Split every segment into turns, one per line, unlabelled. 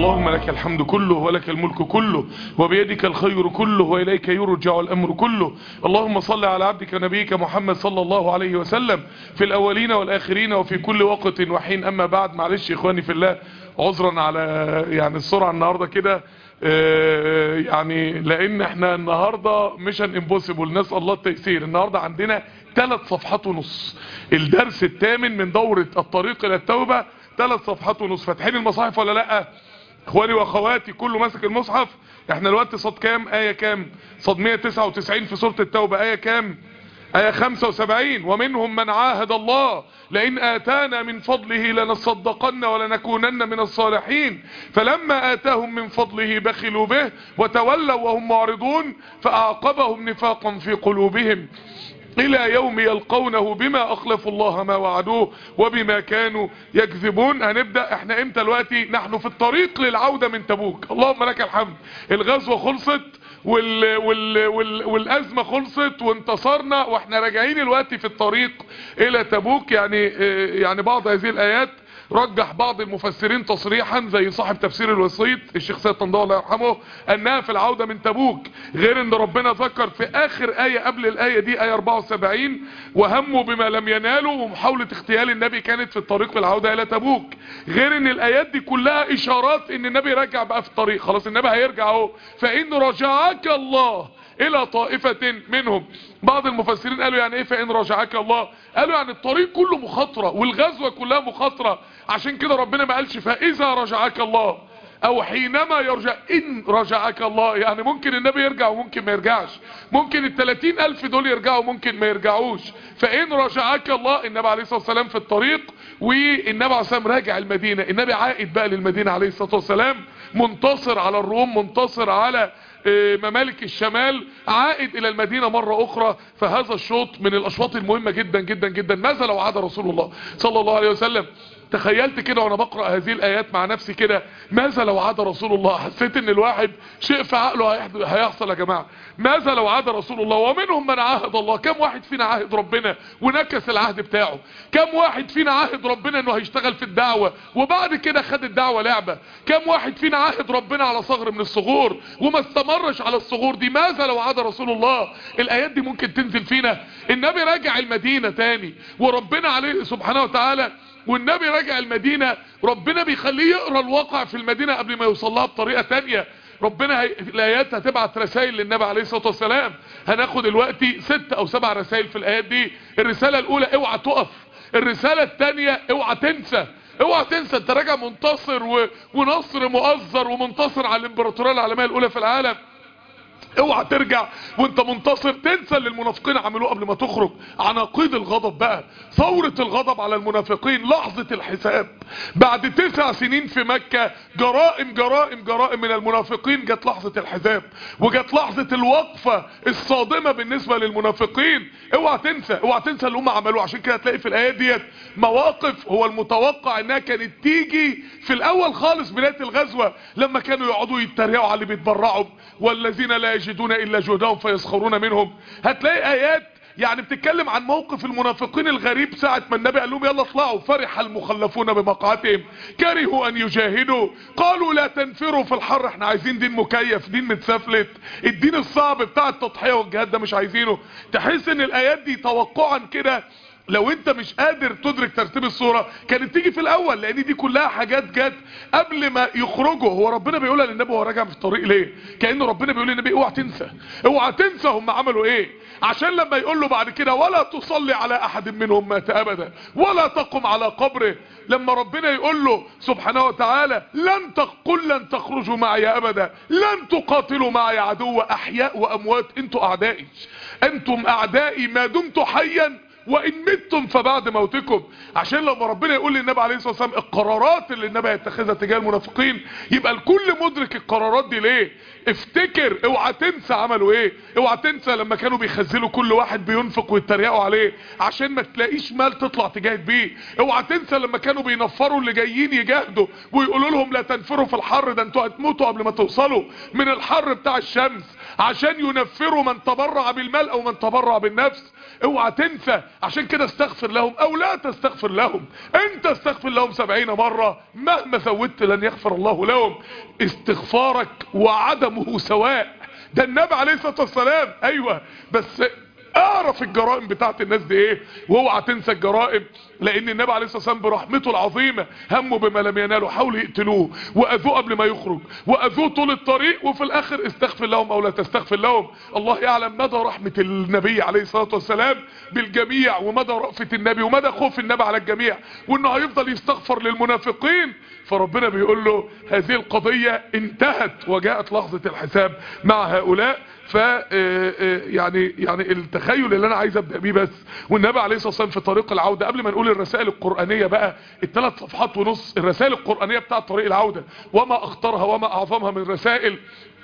اللهم لك الحمد كله ولك الملك كله وبيدك الخير كله وإليك يرجع الأمر كله اللهم صل على عبدك ونبيك محمد صلى الله عليه وسلم في الأولين والآخرين وفي كل وقت وحين أما بعد معلش إخواني في الله عذرا على يعني السرعة النهاردة كده آه، يعني لان احنا النهاردة ميشن امبوسيبل نسأل الله التيسير النهاردة عندنا ثلاث صفحات ونص الدرس الثامن من دورة الطريق الى التوبة ثلاث صفحات ونص فاتحين المصاحف ولا لا اخواني واخواتي كله ماسك المصحف احنا الوقت صد كام ايه كام صد 199 في سورة التوبة ايه كام آية 75 ومنهم من عاهد الله لئن آتانا من فضله لنصدقن ولنكونن من الصالحين فلما آتاهم من فضله بخلوا به وتولوا وهم معرضون فأعقبهم نفاقا في قلوبهم إلى يوم يلقونه بما أخلفوا الله ما وعدوه وبما كانوا يكذبون هنبدأ احنا امتى دلوقتي نحن في الطريق للعودة من تبوك اللهم لك الحمد الغزوة خلصت وال وال وال والأزمة خلصت وانتصرنا واحنا راجعين الوقت في الطريق إلى تبوك يعني يعني بعض هذه الآيات رجح بعض المفسرين تصريحا زي صاحب تفسير الوسيط الشيخ سيد طنطاوي الله يرحمه انها في العودة من تبوك غير ان ربنا ذكر في اخر اية قبل الاية دي اية 74 وهموا بما لم ينالوا ومحاولة اغتيال النبي كانت في الطريق في العودة الى تبوك غير ان الايات دي كلها اشارات ان النبي رجع بقى في الطريق خلاص النبي هيرجع اهو فان رجعك الله الى طائفة منهم بعض المفسرين قالوا يعني ايه فان رجعك الله قالوا يعني الطريق كله مخاطرة والغزوة كلها مخاطرة عشان كده ربنا ما قالش فاذا رجعك الله او حينما يرجع ان رجعك الله يعني ممكن النبي يرجع وممكن ما يرجعش ممكن التلاتين الف دول يرجعوا وممكن ما يرجعوش فان رجعك الله النبي عليه الصلاة والسلام في الطريق والنبي عليه الصلاة والسلام راجع المدينة النبي عائد بقى للمدينة عليه الصلاة والسلام منتصر على الروم منتصر على ممالك الشمال عائد الى المدينة مرة اخرى فهذا الشوط من الاشواط المهمة جدا جدا جدا ماذا لو عاد رسول الله صلى الله عليه وسلم تخيلت كده وانا بقرأ هذه الايات مع نفسي كده ماذا لو عاد رسول الله حسيت ان الواحد شيء في عقله هيحصل يا جماعة ماذا لو عاد رسول الله ومنهم من عاهد الله كم واحد فينا عاهد ربنا ونكس العهد بتاعه كم واحد فينا عاهد ربنا انه هيشتغل في الدعوة وبعد كده خد الدعوة لعبة كم واحد فينا عاهد ربنا على صغر من الصغور وما استمرش على الصغور دي ماذا لو عاد رسول الله الايات دي ممكن تنزل فينا النبي راجع المدينة تاني وربنا عليه سبحانه وتعالى والنبي راجع المدينة ربنا بيخليه يقرأ الواقع في المدينة قبل ما يوصل لها بطريقة تانية ربنا هي... الايات هتبعت رسائل للنبي عليه الصلاة والسلام هناخد الوقت ست او سبع رسائل في الايات دي الرسالة الاولى اوعى تقف الرسالة التانية اوعى تنسى اوعى تنسى انت راجع منتصر و... ونصر مؤزر ومنتصر على الامبراطورية العالمية الاولى في العالم اوعى ترجع وانت منتصر تنسى اللي المنافقين عملوه قبل ما تخرج عناقيد الغضب بقى ثورة الغضب على المنافقين لحظة الحساب بعد تسع سنين في مكة جرائم جرائم جرائم من المنافقين جت لحظة الحساب وجت لحظة الوقفة الصادمة بالنسبة للمنافقين اوعى تنسى اوعى تنسى اللي هم عملوه عشان كده تلاقي في الايات ديت مواقف هو المتوقع انها كانت تيجي في الاول خالص بداية الغزوة لما كانوا يقعدوا يتريقوا على اللي بيتبرعوا والذين لا يجدون الا جهدهم فيسخرون منهم هتلاقي ايات يعني بتتكلم عن موقف المنافقين الغريب ساعة ما النبي قال لهم يلا اطلعوا فرح المخلفون بمقعتهم كرهوا ان يجاهدوا قالوا لا تنفروا في الحر احنا عايزين دين مكيف دين متسفلت الدين الصعب بتاع التضحية والجهاد ده مش عايزينه تحس ان الايات دي توقعا كده لو انت مش قادر تدرك ترتيب الصورة كانت تيجي في الاول لان دي كلها حاجات جت قبل ما يخرجوا هو ربنا بيقولها للنبي وهو راجع في الطريق ليه كأن ربنا بيقول للنبي اوعى تنسى اوعى تنسى هم عملوا ايه عشان لما يقول له بعد كده ولا تصلي على احد منهم مات ابدا ولا تقم على قبره لما ربنا يقول له سبحانه وتعالى لن تقل لن تخرجوا معي ابدا لن تقاتلوا معي عدو احياء واموات انتوا اعدائي انتم اعدائي ما دمت حيا وان متم فبعد موتكم عشان لما ربنا يقول للنبي عليه الصلاه والسلام القرارات اللي النبي هيتخذها تجاه المنافقين يبقى الكل مدرك القرارات دي ليه افتكر اوعى تنسى عملوا ايه اوعى تنسى لما كانوا بيخزلوا كل واحد بينفق ويتريقوا عليه عشان ما تلاقيش مال تطلع تجاهد بيه اوعى تنسى لما كانوا بينفروا اللي جايين يجاهدوا ويقولوا لهم لا تنفروا في الحر ده انتوا هتموتوا قبل ما توصلوا من الحر بتاع الشمس عشان ينفروا من تبرع بالمال او من تبرع بالنفس اوعى تنسى عشان كده استغفر لهم او لا تستغفر لهم انت استغفر لهم سبعين مرة مهما زودت لن يغفر الله لهم استغفارك وعدمه سواء ده النبي عليه الصلاة والسلام ايوه بس اعرف الجرائم بتاعت الناس دي ايه واوعى تنسى الجرائم لان النبي عليه الصلاه والسلام برحمته العظيمه همه بما لم ينالوا حاولوا يقتلوه واذوه قبل ما يخرج واذوه طول الطريق وفي الاخر استغفر لهم او لا تستغفر لهم الله يعلم مدى رحمه النبي عليه الصلاه والسلام بالجميع ومدى رأفه النبي ومدى خوف النبي على الجميع وانه هيفضل يستغفر للمنافقين فربنا بيقول له هذه القضيه انتهت وجاءت لحظه الحساب مع هؤلاء ف يعني يعني التخيل اللي انا عايز ابدا بيه بس والنبي عليه الصلاه والسلام في طريق العوده قبل ما نقول الرسائل القرانيه بقى الثلاث صفحات ونص الرسائل القرانيه بتاعه طريق العوده وما اخطرها وما اعظمها من رسائل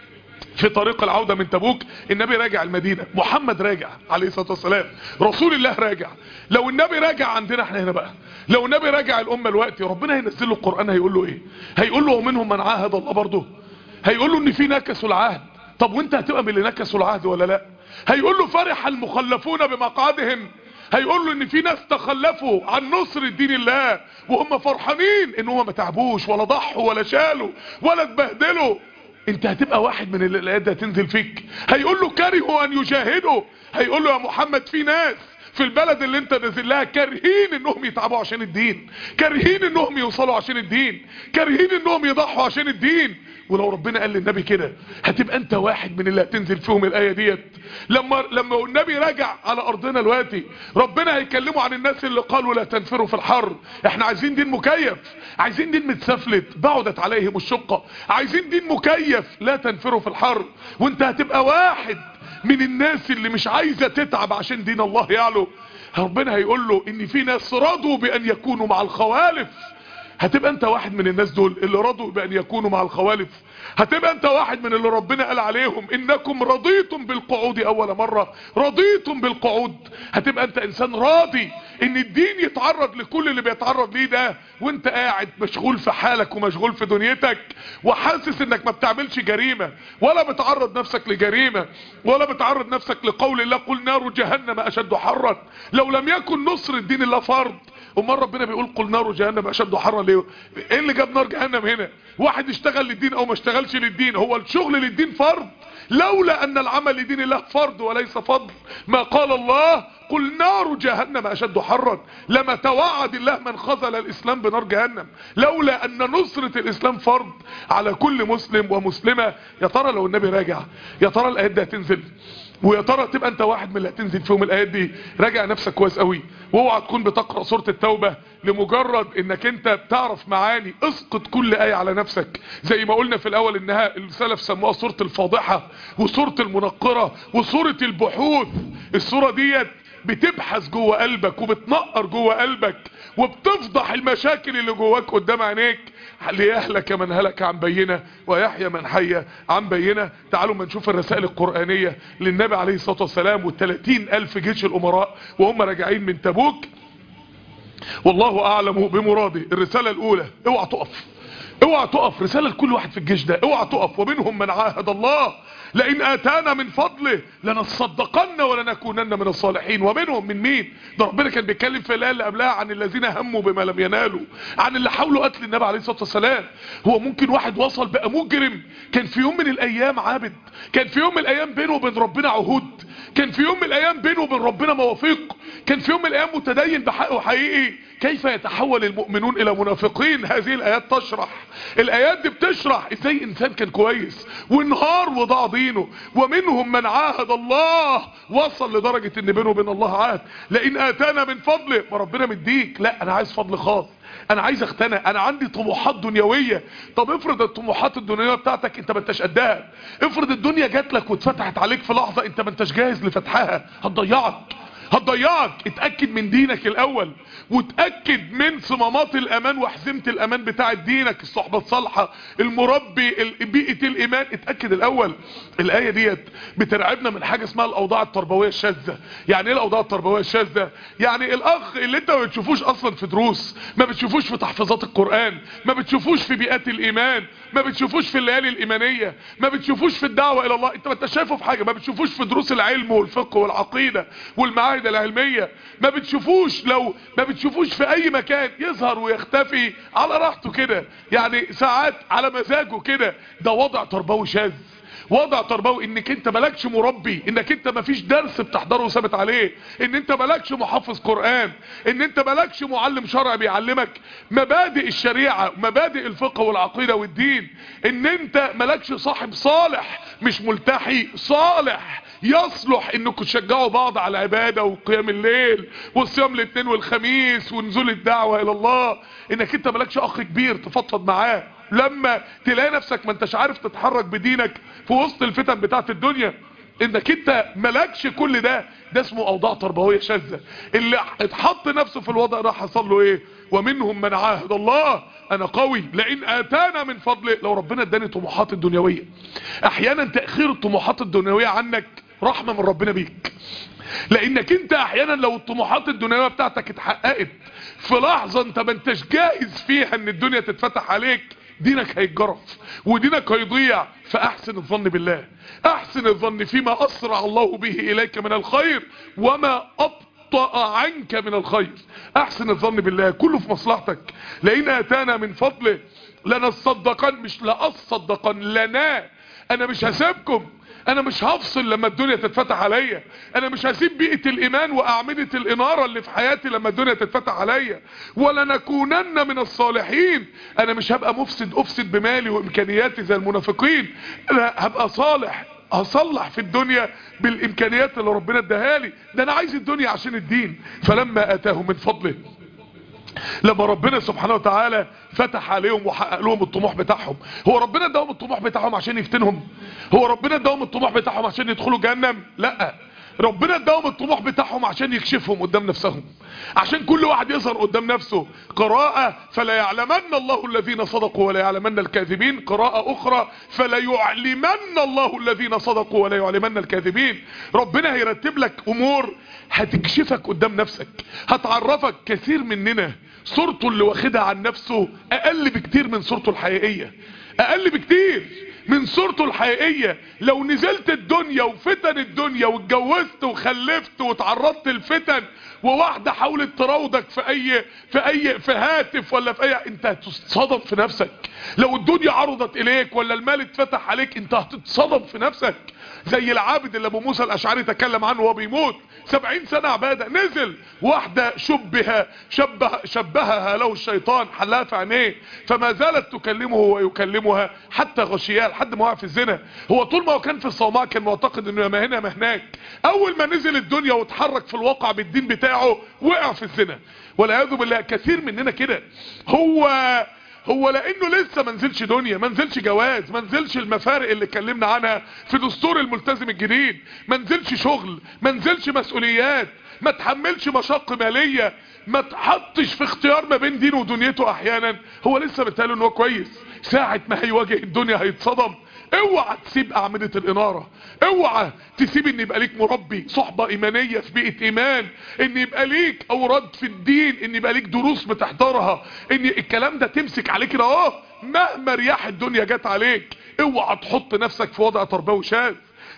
في طريق العودة من تبوك النبي راجع المدينة محمد راجع عليه الصلاة والسلام رسول الله راجع لو النبي راجع عندنا احنا هنا بقى لو النبي راجع الأمة الوقت ربنا هينزل له القرآن هيقول له ايه هيقول له ومنهم من عاهد الله برضه هيقول له ان في نكسوا العهد طب وانت هتبقى من اللي نكسوا العهد ولا لا هيقول له فرح المخلفون بمقعدهم هيقول له ان في ناس تخلفوا عن نصر الدين الله وهم فرحانين ان هم ما تعبوش ولا ضحوا ولا شالوا ولا اتبهدلوا انت هتبقى واحد من اللي الايات دي هتنزل فيك هيقول له كرهوا ان يجاهدوا هيقول له يا محمد في ناس في البلد اللي انت نازل لها كارهين انهم يتعبوا عشان الدين كارهين انهم يوصلوا عشان الدين كارهين انهم يضحوا عشان الدين ولو ربنا قال للنبي كده هتبقى انت واحد من اللي هتنزل فيهم الايه ديت لما لما النبي راجع على ارضنا دلوقتي ربنا هيكلموا عن الناس اللي قالوا لا تنفروا في الحر احنا عايزين دين مكيف عايزين دين متسفلت بعدت عليهم الشقه عايزين دين مكيف لا تنفروا في الحر وانت هتبقى واحد من الناس اللي مش عايزه تتعب عشان دين الله يعلو ربنا هيقول له ان في ناس رضوا بان يكونوا مع الخوالف هتبقى انت واحد من الناس دول اللي رضوا بان يكونوا مع الخوالف هتبقى انت واحد من اللي ربنا قال عليهم انكم رضيتم بالقعود اول مرة رضيتم بالقعود هتبقى انت انسان راضي ان الدين يتعرض لكل اللي بيتعرض ليه ده وانت قاعد مشغول في حالك ومشغول في دنيتك وحاسس انك ما بتعملش جريمة ولا بتعرض نفسك لجريمة ولا بتعرض نفسك لقول الله قل نار جهنم اشد حرا لو لم يكن نصر الدين الا فرض امال ربنا بيقول قل نار جهنم اشد حرا ليه ايه اللي جاب نار جهنم هنا واحد اشتغل للدين او ما اشتغلش للدين هو الشغل للدين فرض لولا ان العمل لدين الله فرض وليس فضل ما قال الله قل نار جهنم اشد حرا لما توعد الله من خذل الاسلام بنار جهنم لولا ان نصرة الاسلام فرض على كل مسلم ومسلمة يا ترى لو النبي راجع يا ترى الايات دي هتنزل ويا ترى تبقى انت واحد من اللي هتنزل فيهم الايات دي راجع نفسك كويس قوي واوعى تكون بتقرا سوره التوبه لمجرد انك انت بتعرف معاني اسقط كل ايه على نفسك زي ما قلنا في الاول انها السلف سموها سوره الفاضحه وسوره المنقره وسوره البحوث السوره ديت بتبحث جوه قلبك وبتنقر جوه قلبك وبتفضح المشاكل اللي جواك قدام عينيك ليهلك من هلك عن بينه ويحيى من حي عن بينه تعالوا ما نشوف الرسائل القرآنية للنبي عليه الصلاة والسلام والثلاثين ألف جيش الأمراء وهم راجعين من تبوك والله أعلم بمراده الرسالة الأولى اوعى تقف اوعى تقف رسالة لكل واحد في الجيش ده اوعى تقف ومنهم من عاهد الله لئن اتانا من فضله لنصدقن ولنكونن من الصالحين ومنهم من مين ده ربنا كان بيتكلم في الايه اللي قبلها عن الذين هموا بما لم ينالوا عن اللي حاولوا قتل النبي عليه الصلاه والسلام هو ممكن واحد وصل بقى مجرم كان في يوم من الايام عابد كان في يوم من الايام بينه وبين ربنا عهود كان في يوم من الايام بينه وبين ربنا مواثيق كان في يوم من الايام متدين بحقه حقيقي كيف يتحول المؤمنون الى منافقين هذه الايات تشرح الايات دي بتشرح ازاي انسان كان كويس وانهار وضاع دينه ومنهم من عاهد الله وصل لدرجة ان بينه وبين الله عهد لان اتانا من فضله ما ربنا مديك لا انا عايز فضل خاص انا عايز اغتنى انا عندي طموحات دنيوية طب افرض الطموحات الدنيوية بتاعتك انت ما انتش قدها افرض الدنيا جات لك واتفتحت عليك في لحظة انت ما انتش جاهز لفتحها هتضيعك هتضيعك اتأكد من دينك الاول وتأكد من صمامات الامان وحزمة الامان بتاعة دينك الصحبة الصالحة المربي بيئة الايمان اتأكد الاول الاية ديت بترعبنا من حاجة اسمها الاوضاع التربوية الشاذة يعني ايه الاوضاع التربوية الشاذة يعني الاخ اللي انت ما بتشوفوش اصلا في دروس ما بتشوفوش في تحفيظات القرآن ما بتشوفوش في بيئات الايمان ما بتشوفوش في الليالي الايمانية ما بتشوفوش في الدعوة الى الله انت ما انت شايفه في حاجة ما بتشوفوش في دروس العلم والفقه والعقيدة والمعاهد القاعدة العلمية ما بتشوفوش لو ما بتشوفوش في اي مكان يظهر ويختفي على راحته كده يعني ساعات على مزاجه كده ده وضع تربوي شاذ وضع تربوي انك انت مالكش مربي انك انت مفيش درس بتحضره وثابت عليه ان انت مالكش محافظ قرآن ان انت مالكش معلم شرع بيعلمك مبادئ الشريعة مبادئ الفقه والعقيدة والدين ان انت مالكش صاحب صالح مش ملتحي صالح يصلح انكم تشجعوا بعض على العبادة وقيام الليل والصيام الاثنين والخميس ونزول الدعوة الى الله انك انت مالكش اخ كبير تفضفض معاه لما تلاقي نفسك ما انتش عارف تتحرك بدينك في وسط الفتن بتاعت الدنيا انك انت ملكش كل ده ده اسمه اوضاع تربويه شاذه اللي اتحط نفسه في الوضع ده حصل له ايه ومنهم من عاهد الله انا قوي لان اتانا من فضله لو ربنا اداني طموحات الدنيويه احيانا تاخير الطموحات الدنيويه عنك رحمه من ربنا بيك لانك انت احيانا لو الطموحات الدنيويه بتاعتك اتحققت في لحظه انت ما انتش جاهز فيها ان الدنيا تتفتح عليك دينك هيتجرف ودينك هيضيع فاحسن الظن بالله احسن الظن فيما اسرع الله به اليك من الخير وما ابطأ عنك من الخير احسن الظن بالله كله في مصلحتك لان اتانا من فضله لنصدقن مش لاصدقن لنا انا مش هسيبكم انا مش هفصل لما الدنيا تتفتح عليا انا مش هسيب بيئة الايمان واعمدة الانارة اللي في حياتي لما الدنيا تتفتح عليا ولا نكونن من الصالحين انا مش هبقى مفسد افسد بمالي وامكانياتي زي المنافقين انا هبقى صالح هصلح في الدنيا بالامكانيات اللي ربنا اداها لي ده انا عايز الدنيا عشان الدين فلما اتاه من فضله لما ربنا سبحانه وتعالى فتح عليهم وحقق لهم الطموح بتاعهم هو ربنا اداهم الطموح بتاعهم عشان يفتنهم هو ربنا اداهم الطموح بتاعهم عشان يدخلوا جهنم لا ربنا اداهم الطموح بتاعهم عشان يكشفهم قدام نفسهم عشان كل واحد يظهر قدام نفسه قراءة فلا يعلمن الله الذين صدقوا ولا يعلمن الكاذبين قراءة اخرى فلا يعلمن الله الذين صدقوا ولا يعلمن الكاذبين ربنا هيرتب لك امور هتكشفك قدام نفسك هتعرفك كثير مننا صورته اللي واخدها عن نفسه اقل بكتير من صورته الحقيقية اقل بكتير من صورته الحقيقية لو نزلت الدنيا وفتن الدنيا واتجوزت وخلفت وتعرضت لفتن وواحدة حاولت تراودك في اي في اي في هاتف ولا في اي انت هتتصدم في نفسك لو الدنيا عرضت اليك ولا المال اتفتح عليك انت هتتصدم في نفسك زي العابد اللي ابو موسى الاشعري تكلم عنه وهو بيموت سبعين سنة عبادة نزل واحدة شبه شبه شبهها له الشيطان حلها في عينيه فما زالت تكلمه ويكلمها حتى غشياه لحد ما وقع في الزنا هو طول ما هو كان في الصومعة كان معتقد انه ما هنا ما هناك اول ما نزل الدنيا واتحرك في الواقع بالدين بتاعه وقع في الزنا والعياذ بالله كثير مننا كده هو هو لانه لسه ما نزلش دنيا ما نزلش جواز ما نزلش المفارق اللي اتكلمنا عنها في دستور الملتزم الجديد ما نزلش شغل ما نزلش مسؤوليات ما تحملش مشاق مالية ما تحطش في اختيار ما بين دينه ودنيته احيانا هو لسه بتقاله ان هو كويس ساعة ما هيواجه الدنيا هيتصدم اوعى تسيب اعمدة الانارة اوعى تسيب ان يبقى ليك مربي صحبة ايمانية في بيئة ايمان ان يبقى ليك اوراد في الدين ان يبقى ليك دروس بتحضرها ان الكلام ده تمسك عليك كده اهو مهما رياح الدنيا جت عليك اوعى تحط نفسك في وضع تربوي شاذ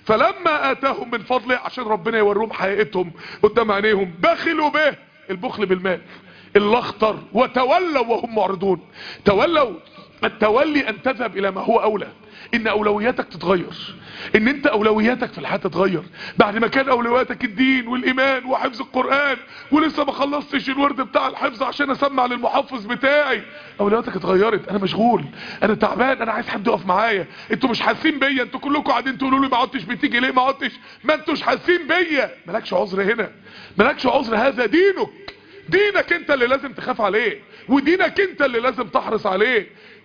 فلما اتاهم من فضله عشان ربنا يوريهم حقيقتهم قدام عينيهم بخلوا به البخل بالمال الاخطر وتولوا وهم معرضون تولوا التولي ان تذهب الى ما هو اولى ان اولوياتك تتغير ان انت اولوياتك في الحياة تتغير بعد ما كان اولوياتك الدين والايمان وحفظ القرآن ولسه ما خلصتش الورد بتاع الحفظ عشان اسمع للمحفظ بتاعي اولوياتك اتغيرت انا مشغول انا تعبان انا عايز حد يقف معايا انتوا مش حاسين بيا انتوا كلكم قاعدين تقولوا لي ما عدتش بتيجي ليه ما عدتش ما انتوش حاسين بيا مالكش عذر هنا مالكش عذر هذا دينك دينك انت اللي لازم تخاف عليه ودينك انت اللي لازم تحرص عليه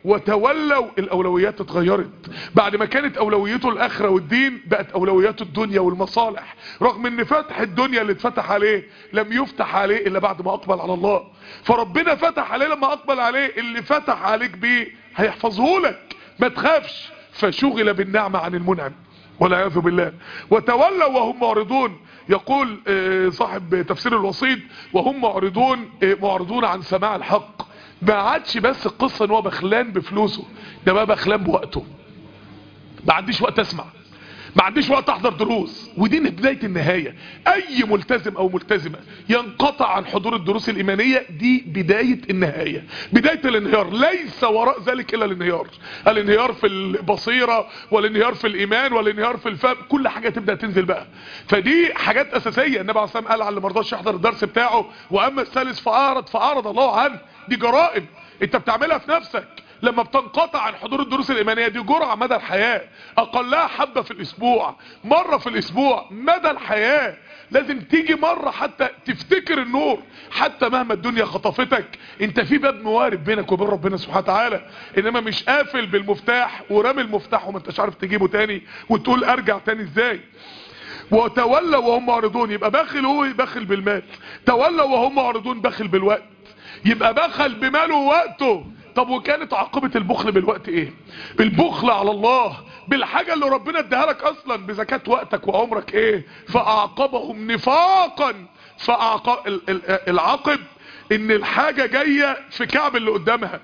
وتولوا الاولويات اتغيرت بعد ما كانت اولويته الاخرة والدين بقت اولوياته الدنيا والمصالح رغم ان فتح الدنيا اللي اتفتح عليه لم يفتح عليه الا بعد ما اقبل على الله فربنا فتح عليه لما اقبل عليه اللي فتح عليك بيه هيحفظه لك ما تخافش فشغل بالنعمة عن المنعم والعياذ بالله وتولوا وهم معرضون يقول صاحب تفسير الوسيط وهم معرضون معرضون عن سماع الحق ما عادش بس القصة ان هو بخلان بفلوسه ده بقى بخلان بوقته ما عنديش وقت اسمع ما عنديش وقت احضر دروس ودي بداية النهاية اي ملتزم او ملتزمة ينقطع عن حضور الدروس الايمانية دي بداية النهاية بداية الانهيار ليس وراء ذلك الا الانهيار الانهيار في البصيرة والانهيار في الايمان والانهيار في الفهم كل حاجة تبدأ تنزل بقى فدي حاجات اساسية النبي عليه الصلاة والسلام قال على اللي مرضاش يحضر الدرس بتاعه واما الثالث فاعرض فاعرض الله عنه دي جرائم انت بتعملها في نفسك لما بتنقطع عن حضور الدروس الإيمانية دي جرعة مدى الحياة أقلها حبة في الأسبوع مرة في الأسبوع مدى الحياة لازم تيجي مرة حتى تفتكر النور حتى مهما الدنيا خطفتك انت في باب موارب بينك وبين ربنا سبحانه وتعالى انما مش قافل بالمفتاح ورامي المفتاح وما انتش عارف تجيبه تاني وتقول ارجع تاني ازاي وتولى وهم معرضون يبقى بخل هو بخل بالمال تولى وهم معرضون بخل بالوقت يبقى بخل بماله ووقته طب وكانت عاقبة البخل بالوقت ايه البخل على الله بالحاجة اللي ربنا اداها لك اصلا بزكاة وقتك وعمرك ايه فاعقبهم نفاقا فاعقب العاقب ان الحاجة جاية في كعب اللي قدامها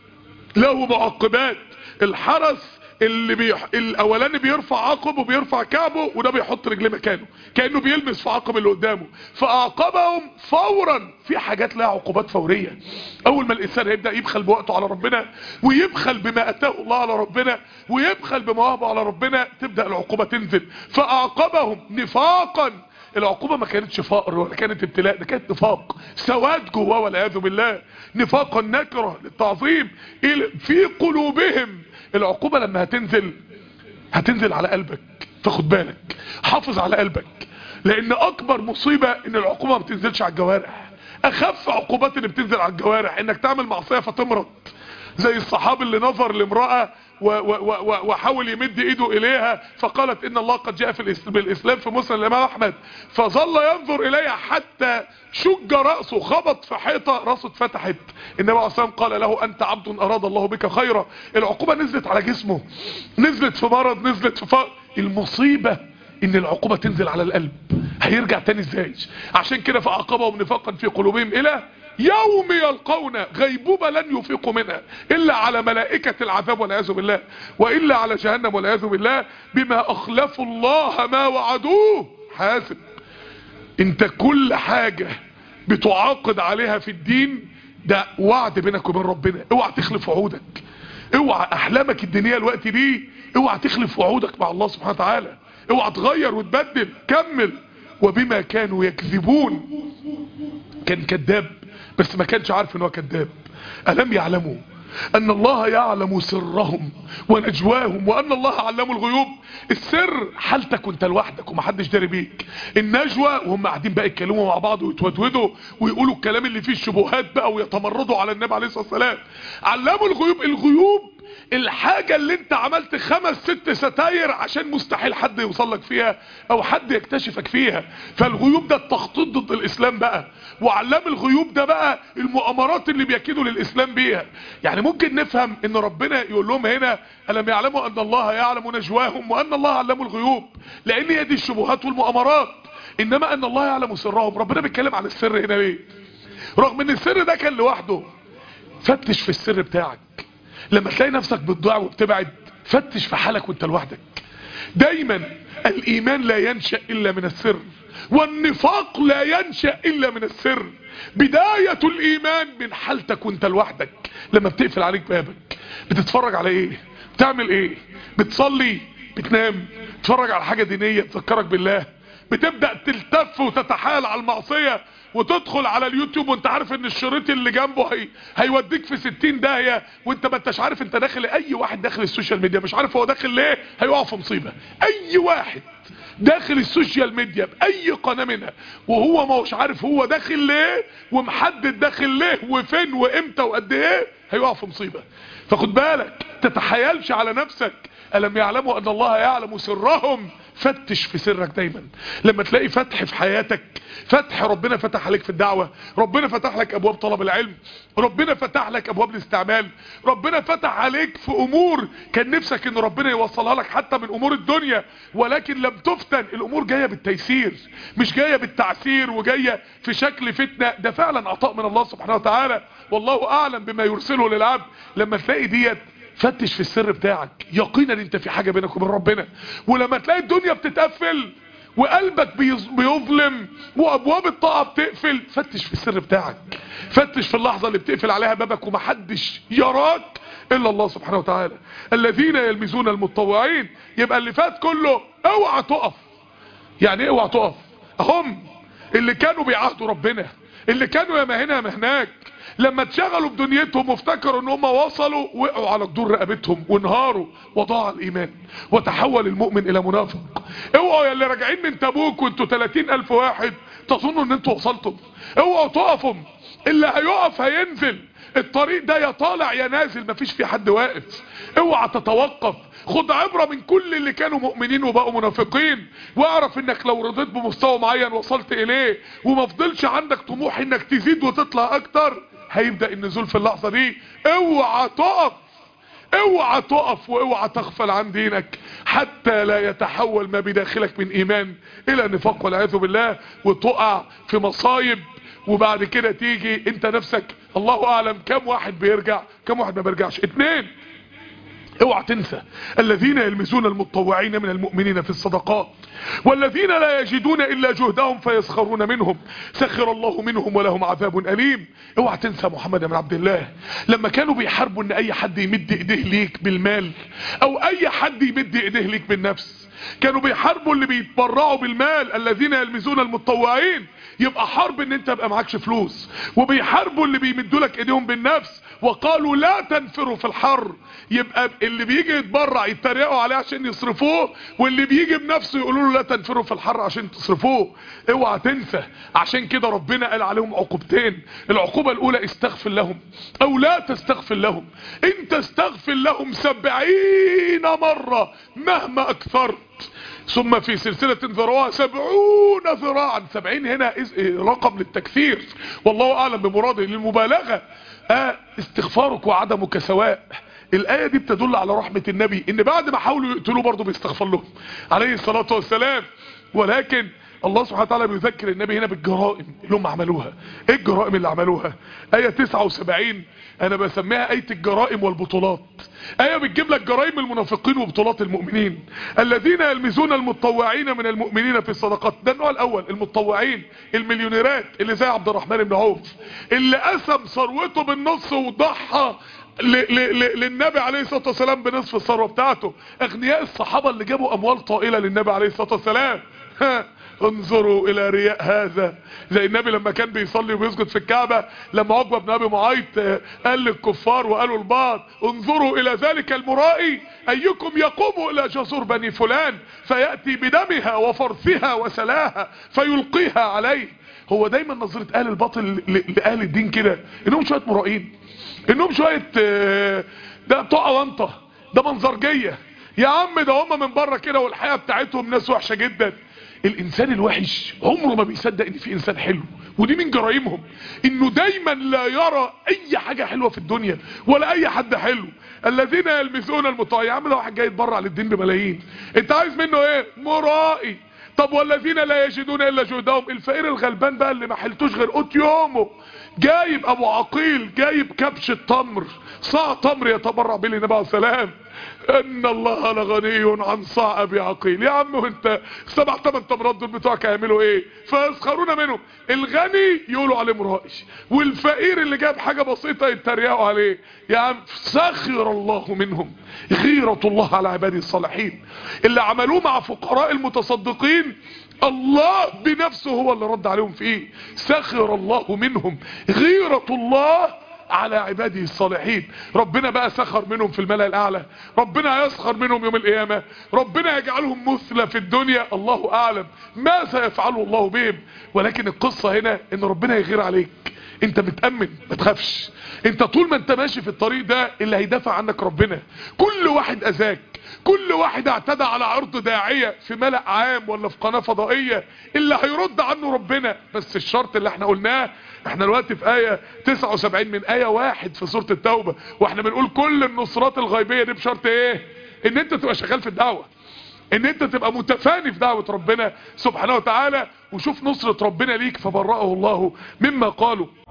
له معقبات الحرس اللي بيح... الاولاني بيرفع عقبه وبيرفع كعبه وده بيحط رجليه مكانه كانه بيلمس في عقب اللي قدامه فاعقبهم فورا في حاجات لها عقوبات فوريه اول ما الانسان هيبدا يبخل بوقته على ربنا ويبخل بما اتاه الله على ربنا ويبخل بمواهبه على ربنا تبدا العقوبه تنزل فاعقبهم نفاقا العقوبة ما كانتش فقر ولا كانت ابتلاء ده كانت نفاق سواد جواه والعياذ بالله نفاقا نكرة للتعظيم في قلوبهم العقوبة لما هتنزل هتنزل على قلبك فخد بالك حافظ على قلبك لان اكبر مصيبة ان العقوبة ما بتنزلش على الجوارح اخف عقوبات اللي بتنزل على الجوارح انك تعمل معصية فتمرض زي الصحابي اللي نظر لامرأة وحاول يمد ايده اليها فقالت ان الله قد جاء في الاسلام في مسلم الامام احمد فظل ينظر اليها حتى شج رأسه خبط في حيطة رأسه اتفتحت النبي عليه الصلاة قال له انت عبد اراد الله بك خيرا العقوبة نزلت على جسمه نزلت في مرض نزلت في فقر المصيبة ان العقوبة تنزل على القلب هيرجع تاني ازاي عشان كده فعقبهم نفاقا في قلوبهم الى يوم يلقون غيبوبة لن يفيقوا منها إلا على ملائكة العذاب والعياذ بالله وإلا على جهنم والعياذ بالله بما أخلفوا الله ما وعدوه حاسب انت كل حاجة بتعاقد عليها في الدين ده وعد بينك وبين ربنا اوعى تخلف وعودك اوعى احلامك الدينية الوقت دي اوعى تخلف وعودك مع الله سبحانه وتعالى اوعى تغير وتبدل كمل وبما كانوا يكذبون كان كذاب بس ما كانش عارف ان هو كذاب الم يعلموا ان الله يعلم سرهم ونجواهم وان الله علم الغيوب السر حالتك وانت لوحدك ومحدش داري بيك النجوى وهم قاعدين بقى يتكلموا مع بعض ويتودودوا ويقولوا الكلام اللي فيه الشبهات بقى ويتمردوا على النبي عليه الصلاه والسلام علموا الغيوب الغيوب الحاجة اللي انت عملت خمس ست ستاير عشان مستحيل حد يوصل لك فيها او حد يكتشفك فيها فالغيوب ده التخطيط ضد الاسلام بقى وعلام الغيوب ده بقى المؤامرات اللي بيكيدوا للاسلام بيها يعني ممكن نفهم ان ربنا يقول لهم هنا ألم يعلموا ان الله يعلم نجواهم وان الله علم الغيوب لان هي دي الشبهات والمؤامرات انما ان الله يعلم سرهم ربنا بيتكلم عن السر هنا ليه رغم ان السر ده كان لوحده فتش في السر بتاعك لما تلاقي نفسك بتضيع وبتبعد فتش في حالك وانت لوحدك دايما الايمان لا ينشأ الا من السر والنفاق لا ينشأ الا من السر بداية الايمان من حالتك وانت لوحدك لما بتقفل عليك بابك بتتفرج على ايه بتعمل ايه بتصلي بتنام بتتفرج على حاجة دينية تذكرك بالله بتبدأ تلتف وتتحايل على المعصية وتدخل على اليوتيوب وانت عارف ان الشريط اللي جنبه هي هيوديك في 60 داهية وانت ما انتش عارف انت داخل اي واحد داخل السوشيال ميديا مش عارف هو داخل ليه هيقع في مصيبة اي واحد داخل السوشيال ميديا باي قناة منها وهو ما هوش عارف هو داخل ليه ومحدد داخل ليه وفين وامتى وقد ايه هيقع في مصيبة فخد بالك تتحايلش على نفسك ألم يعلموا أن الله يعلم سرهم فتش في سرك دايما لما تلاقي فتح في حياتك فتح ربنا فتح عليك في الدعوة ربنا فتح لك أبواب طلب العلم ربنا فتح لك أبواب الاستعمال ربنا فتح عليك في أمور كان نفسك أن ربنا يوصلها لك حتى من أمور الدنيا ولكن لم تفتن الأمور جاية بالتيسير مش جاية بالتعسير وجاية في شكل فتنة ده فعلا عطاء من الله سبحانه وتعالى والله أعلم بما يرسله للعبد لما تلاقي ديت فتش في السر بتاعك يقينا انت في حاجة بينك وبين ربنا ولما تلاقي الدنيا بتتقفل وقلبك بيظ- بيظلم وابواب الطاعة بتقفل فتش في السر بتاعك فتش في اللحظة اللي بتقفل عليها بابك ومحدش يراك الا الله سبحانه وتعالى الذين يلمزون المتطوعين يبقى اللي فات كله اوعى تقف يعني ايه اوعى تقف هم اللي كانوا بيعاهدوا ربنا اللي كانوا يا ما هنا يا ما هناك لما اتشغلوا بدنيتهم وافتكروا ان هم وصلوا وقعوا على جدور رقبتهم وانهاروا وضاع الايمان وتحول المؤمن الى منافق اوعوا يا اللي راجعين من تبوك وانتوا 30 الف واحد تظنوا ان انتوا وصلتم اوعوا تقفوا اللي هيقف هينزل الطريق ده يا طالع يا نازل مفيش في حد واقف اوعى تتوقف خد عبرة من كل اللي كانوا مؤمنين وبقوا منافقين واعرف انك لو رضيت بمستوى معين وصلت اليه وما فضلش عندك طموح انك تزيد وتطلع اكتر هيبدأ النزول في اللحظة دي اوعى تقف اوعى تقف واوعى تغفل عن دينك حتى لا يتحول ما بداخلك من ايمان الى نفاق والعياذ بالله وتقع في مصايب وبعد كده تيجي انت نفسك الله اعلم كم واحد بيرجع كم واحد ما بيرجعش اتنين اوعى تنسى الذين يلمزون المتطوعين من المؤمنين في الصدقات والذين لا يجدون الا جهدهم فيسخرون منهم سخر الله منهم ولهم عذاب اليم اوعى تنسى محمد بن عبد الله لما كانوا بيحاربوا ان اي حد يمد ايديه ليك بالمال او اي حد يمد ايديه ليك بالنفس كانوا بيحاربوا اللي بيتبرعوا بالمال الذين يلمزون المتطوعين يبقى حرب ان انت يبقى معكش فلوس وبيحاربوا اللي بيمدوا لك ايديهم بالنفس وقالوا لا تنفروا في الحر يبقى اللي بيجي يتبرع يتريقوا عليه عشان يصرفوه واللي بيجي بنفسه يقولوا له لا تنفروا في الحر عشان تصرفوه اوعى تنسى عشان كده ربنا قال عليهم عقوبتين العقوبة الاولى استغفر لهم او لا تستغفر لهم انت استغفر لهم سبعين مرة مهما اكثرت ثم في سلسلة ذروها سبعون ذراعا سبعين هنا إز- رقم للتكثير والله اعلم بمراده للمبالغة آه استغفارك وعدمك سواء الآية دي بتدل على رحمة النبي ان بعد ما حاولوا يقتلوه برضه بيستغفر لهم عليه الصلاة والسلام ولكن الله سبحانه وتعالى بيذكر النبي هنا بالجرائم اللي هم عملوها ايه الجرائم اللي عملوها آية 79 انا بسميها آية الجرائم والبطولات آية بتجيب لك جرائم المنافقين وبطولات المؤمنين الذين يلمزون المتطوعين من المؤمنين في الصدقات ده النوع الاول المتطوعين المليونيرات اللي زي عبد الرحمن بن عوف اللي قسم ثروته بالنص وضحى ل- ل- ل- للنبي عليه الصلاة والسلام بنصف الثروة بتاعته اغنياء الصحابة اللي جابوا اموال طائلة للنبي عليه الصلاة والسلام ها، انظروا الى رياء هذا زي النبي لما كان بيصلي وبيسجد في الكعبة لما عقبة بن ابي معيط آه، قال للكفار وقالوا البعض انظروا الى ذلك المرائي ايكم يقوم الى جزور بني فلان فيأتي بدمها وفرثها وسلاها فيلقيها عليه هو دايما نظرة اهل الباطل ل- لاهل الدين كده انهم شوية مرائين انهم شوية آه، ده بتوع وانطة ده منظرجية يا عم ده هم من بره كده والحياة بتاعتهم ناس وحشة جدا الانسان الوحش عمره ما بيصدق ان في انسان حلو ودي من جرائمهم انه دايما لا يرى اي حاجة حلوة في الدنيا ولا اي حد حلو الذين يلمسون المطاع يا عم لو واحد جاي يتبرع للدين بملايين انت عايز منه ايه مرائي طب والذين لا يجدون الا جهدهم الفقير الغلبان بقى اللي ما حلتوش غير قوت يومه جايب ابو عقيل جايب كبش التمر صاع تمر يتبرع به للنبي عليه السلام ان الله لغني عن صاع ابي عقيل يا عم وانت سبع ثمان تمرات دول بتوعك هيعملوا ايه فيسخرون منهم الغني يقولوا عليه مرائي والفقير اللي جاب حاجه بسيطه يتريقوا عليه يا عم سخر الله منهم غيرة الله على عباده الصالحين اللي عملوه مع فقراء المتصدقين الله بنفسه هو اللي رد عليهم فيه سخر الله منهم غيرة الله على عباده الصالحين ربنا بقى سخر منهم في الملأ الأعلى ربنا هيسخر منهم يوم القيامة ربنا يجعلهم مثلى في الدنيا الله أعلم ما سيفعله الله بهم ولكن القصة هنا ان ربنا يغير عليك انت متأمن ما تخافش انت طول ما انت ماشي في الطريق ده اللي هيدافع عنك ربنا كل واحد اذاك كل واحد اعتدى على عرض داعية في ملأ عام ولا في قناة فضائية اللي هيرد عنه ربنا بس الشرط اللي احنا قلناه احنا دلوقتي في آية 79 من آية واحد في سورة التوبة واحنا بنقول كل النصرات الغيبية دي بشرط ايه ان انت تبقى شغال في الدعوة ان انت تبقى متفاني في دعوة ربنا سبحانه وتعالى وشوف نصرة ربنا ليك فبرأه الله مما قالوا